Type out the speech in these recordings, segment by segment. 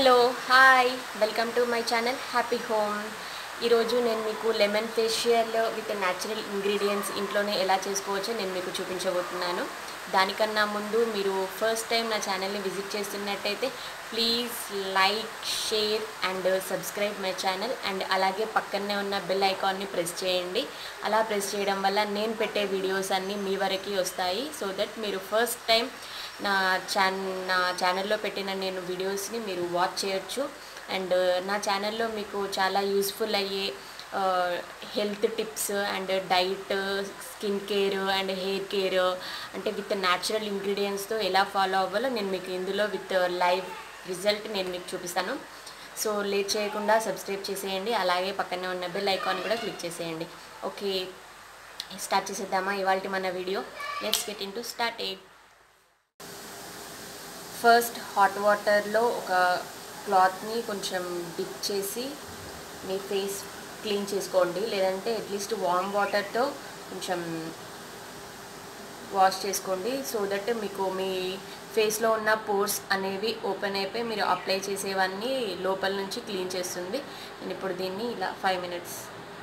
hello hi welcome to my channel happy home ఈరోజు నేను మీకు lemon facial with natural ingredients ఇంట్లోనే ఎలా చేసుకోవచ్చో నేను మీకు చూపించబోతున్నాను దానికన్నా ముందు మీరు ఫస్ట్ టైం నా ఛానల్ని విజిట్ చేస్తున్నట్టయితే please like share and subscribe my channel and అలాగే పక్కనే ఉన్న బెల్ ఐకాన్ని ప్రెస్ చేయండి అలా ప్రెస్ చేయడం వల్ల నేను పెట్టే వీడియోస్ అన్నీ మీ వరకు వస్తాయి సో దట్ మీరు ఫస్ట్ టైం నా ఛాన్ నా ఛానల్లో పెట్టిన నేను వీడియోస్ని మీరు వాచ్ చేయొచ్చు అండ్ నా ఛానల్లో మీకు చాలా యూస్ఫుల్ అయ్యే health tips and diet skin care and hair care అంటే విత్ న్యాచురల్ ఇంగ్రీడియంట్స్తో ఎలా ఫాలో అవ్వాలో నేను మీకు ఇందులో విత్ లైవ్ రిజల్ట్ నేను మీకు చూపిస్తాను సో లేట్ చేయకుండా సబ్స్క్రైబ్ చేసేయండి అలాగే పక్కనే ఉన్న బెల్ ఐకాన్ కూడా క్లిక్ చేసేయండి ఓకే స్టార్ట్ చేసేద్దామా ఇవాళ మన video let's get into start at first hot వాటర్లో ఒక క్లాత్ని కొంచెం డిప్ చేసి మీ ఫేస్ క్లీన్ చేసుకోండి లేదంటే అట్లీస్ట్ వామ్ వాటర్తో కొంచెం వాష్ చేసుకోండి సో దట్ మీకు మీ ఫేస్లో ఉన్న పోర్స్ అనేవి ఓపెన్ అయిపోయి మీరు అప్లై చేసేవన్నీ లోపల నుంచి క్లీన్ చేస్తుంది నేను ఇప్పుడు దీన్ని ఇలా ఫైవ్ మినిట్స్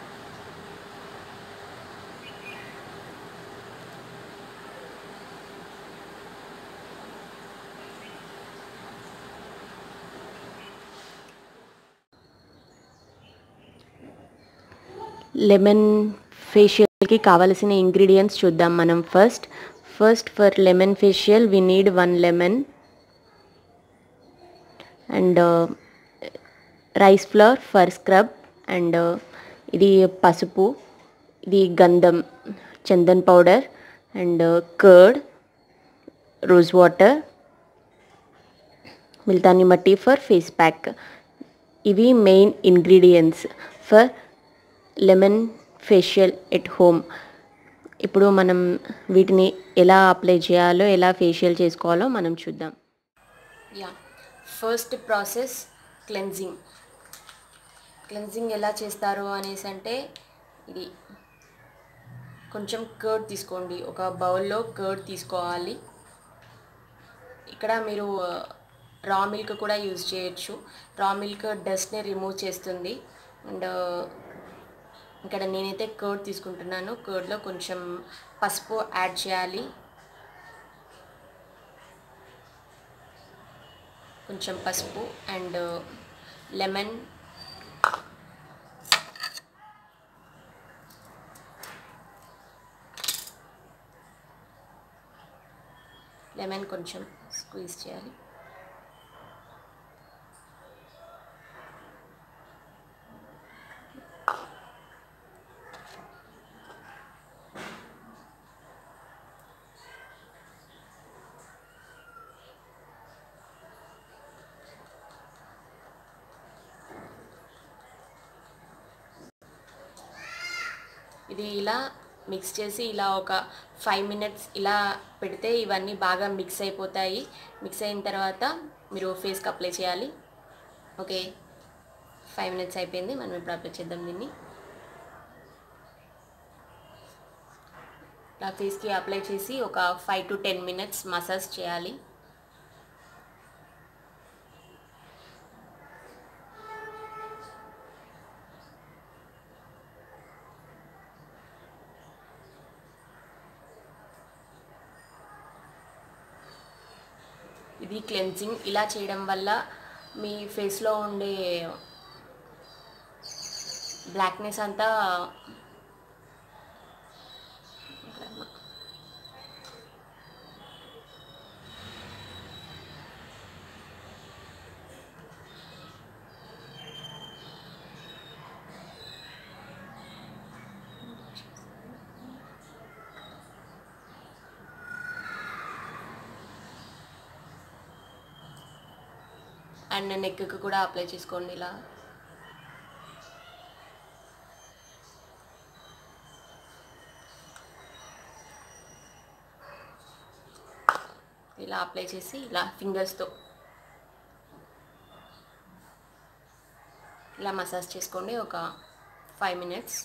లెమన్ ఫేషియల్కి కావలసిన ఇంగ్రీడియంట్స్ చూద్దాం మనం first first for lemon facial we need one lemon and rice flour for scrub and ఇది పసుపు ఇది గంధం chandan powder and curd rose water multani mitti for face pack ఇవి main ingredients for lemon facial at home ఇప్పుడు మనం వీటిని ఎలా అప్లై చేయాలో ఎలా ఫేషియల్ చేసుకోవాలో మనం చూద్దాం yeah first process cleansing cleansing ఎలా చేస్తారు అనేసి అంటే ఇది కొంచెం కర్డ్ తీసుకోండి ఒక బౌల్లో కర్డ్ తీసుకోవాలి ఇక్కడ మీరు రా మిల్క్ కూడా యూజ్ చేయొచ్చు రా మిల్క్ డస్ట్ని రిమూవ్ చేస్తుంది అండ్ ఇక్కడ నేనైతే కర్డ్ తీసుకుంటున్నాను కర్డ్లో కొంచెం పసుపు యాడ్ చేయాలి కొంచెం పసుపు అండ్ లెమన్ లెమన్ కొంచెం స్క్వీజ్ చేయాలి ఇది ఇలా మిక్స్ చేసి ఇలా ఒక ఫైవ్ మినిట్స్ ఇలా పెడితే ఇవన్నీ బాగా మిక్స్ అయిపోతాయి మిక్స్ అయిన తర్వాత మీరు ఫేస్కి అప్లై చేయాలి ఓకే ఫైవ్ మినిట్స్ అయిపోయింది మనం ఇప్పుడు అప్లై చేద్దాం దీన్ని ఇలా ఫేస్కి అప్లై చేసి ఒక five to ten minutes massage చేయాలి ఇది క్లెన్జింగ్ ఇలా చేయడం వల్ల మీ ఫేస్లో ఉండే బ్లాక్నెస్ అంతా అండ్ నెక్కి కూడా అప్లై చేసుకోండి ఇలా ఇలా అప్లై చేసి ఇలా ఫింగర్స్తో ఇలా మసాజ్ చేసుకోండి ఒక five minutes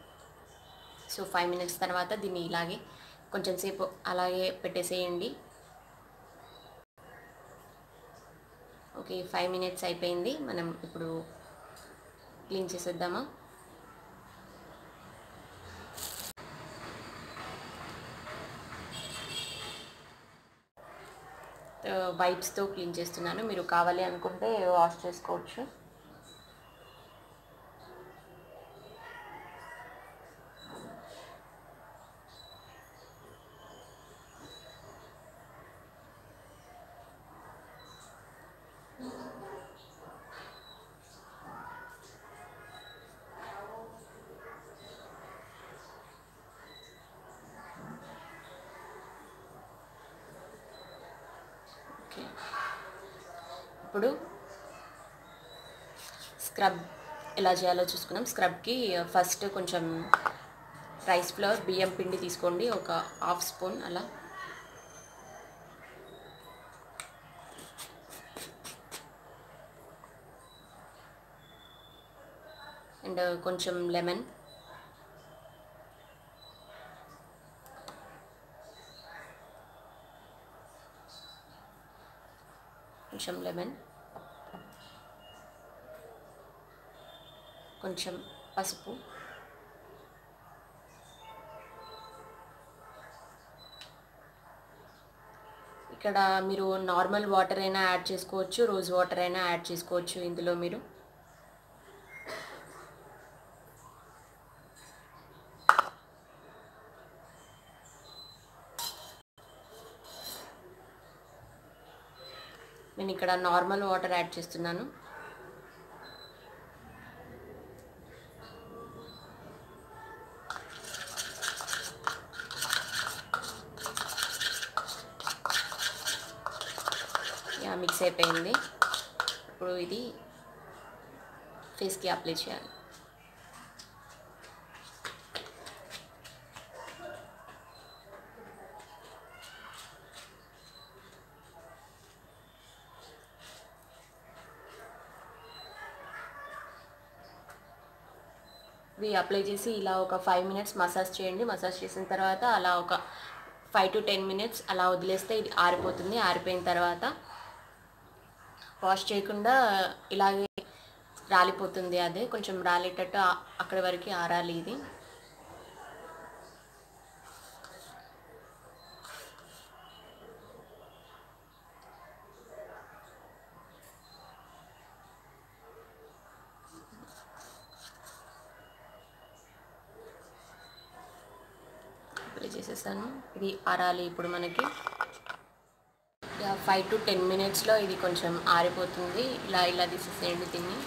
so five minutes తర్వాత దీన్ని ఇలాగే కొంచెం సేపు అలాగే పెట్టేసేయండి ఓకే ఫైవ్ మినిట్స్ అయిపోయింది మనం ఇప్పుడు క్లీన్ చేసేద్దామా వైప్స్తో క్లీన్ చేస్తున్నాను మీరు కావాలి అనుకుంటే వాష్ చేసుకోవచ్చు ఓకే ఇప్పుడు స్క్రబ్ ఎలా చేయాలో చూసుకుందాం స్క్రబ్కి ఫస్ట్ కొంచెం రైస్ ఫ్లవర్ బియ్యం పిండి తీసుకోండి ఒక హాఫ్ స్పూన్ అలా అండ్ కొంచెం లెమన్ కొంచెం లెమన్ కొంచెం పసుపు ఇక్కడ మీరు నార్మల్ వాటర్ అయినా యాడ్ చేసుకోవచ్చు రోజ్ వాటర్ అయినా యాడ్ చేసుకోవచ్చు ఇందులో మీరు నేను ఇక్కడ నార్మల్ వాటర్ యాడ్ చేస్తున్నాను యా మిక్స్ అయిపోయింది ఇప్పుడు ఇది ఫేస్కి అప్లై చేయాలి ఇవి అప్లై చేసి ఇలా ఒక ఫైవ్ మినిట్స్ మసాజ్ చేయండి మసాజ్ చేసిన తర్వాత అలా ఒక ఫైవ్ టు టెన్ మినిట్స్ అలా వదిలేస్తే ఇది ఆరిపోతుంది ఆరిపోయిన తర్వాత వాష్ చేయకుండా ఇలాగే రాలిపోతుంది అదే కొంచెం రాలేటట్టు ఆ- అక్కడి వరకు ఆరాలి ఇది అప్లై చేసేసాను ఇది ఆరాలి ఇప్పుడు మనకి ఫైవ్ టు టెన్ మినిట్స్లో ఇది కొంచెం ఆరిపోతుంది ఇలా ఇలా తీసేసేయండి దీన్ని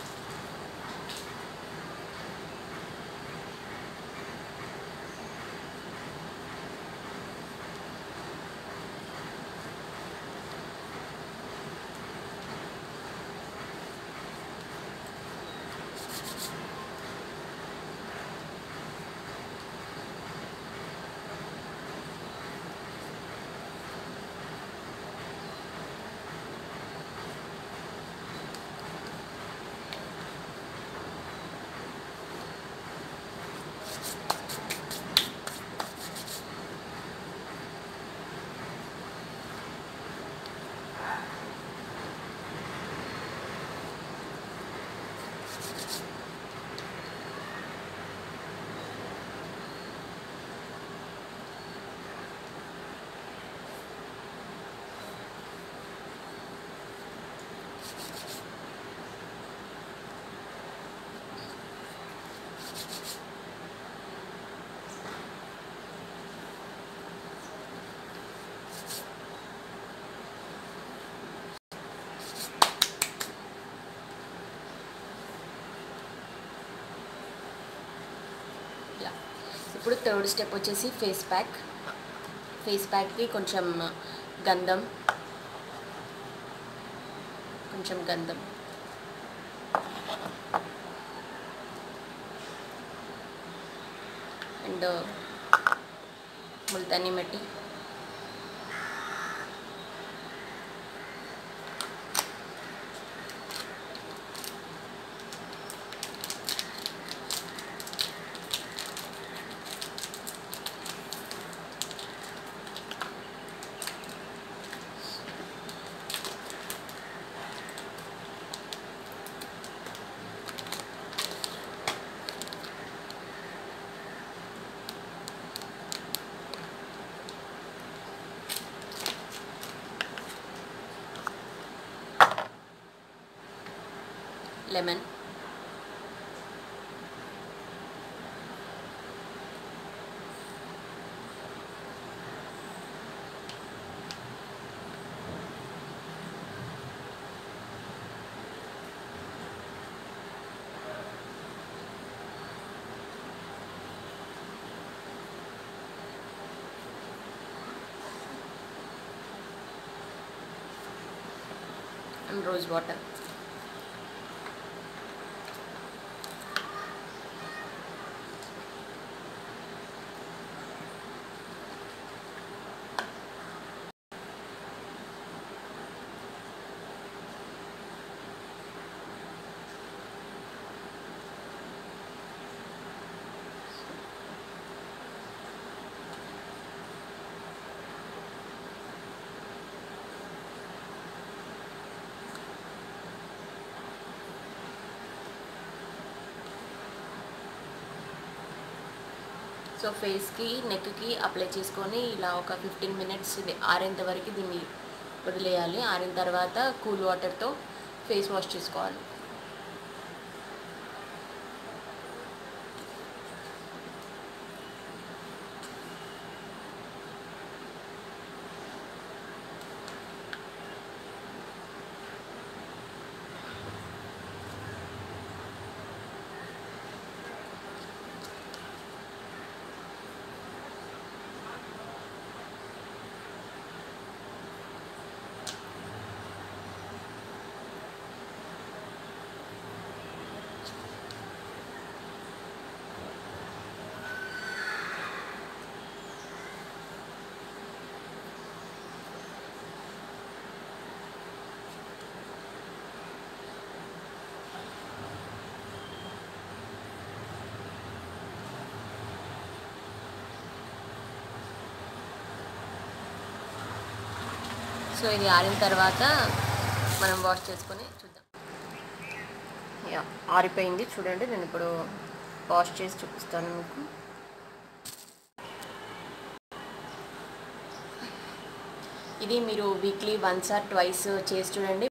యా ఇప్పుడు థర్డ్ స్టెప్ వచ్చేసి ఫేస్ ప్యాక్ ఫేస్ ప్యాక్కి కొంచెం గంధం కొంచెం గంధం and multani mitti lemon and rose water so ఫేస్కి నెక్కి అప్లై చేసుకొని ఇలా ఒక ఫిఫ్టీన్ మినిట్స్ ఇది ఆరేంత వరకు దీన్ని వదిలేయాలి ఆరిన తర్వాత కూల్ వాటర్తో ఫేస్ వాష్ చేసుకోవాలి సో ఇది ఆరిన తర్వాత మనం వాష్ చేసుకొని చూద్దాం యా ఆరిపోయింది చూడండి నేను ఇప్పుడు వాష్ చేసి చూపిస్తాను మీకు ఇది మీరు వీక్లీ వన్స్ ఆర్ ట్వైస్ చేసి చూడండి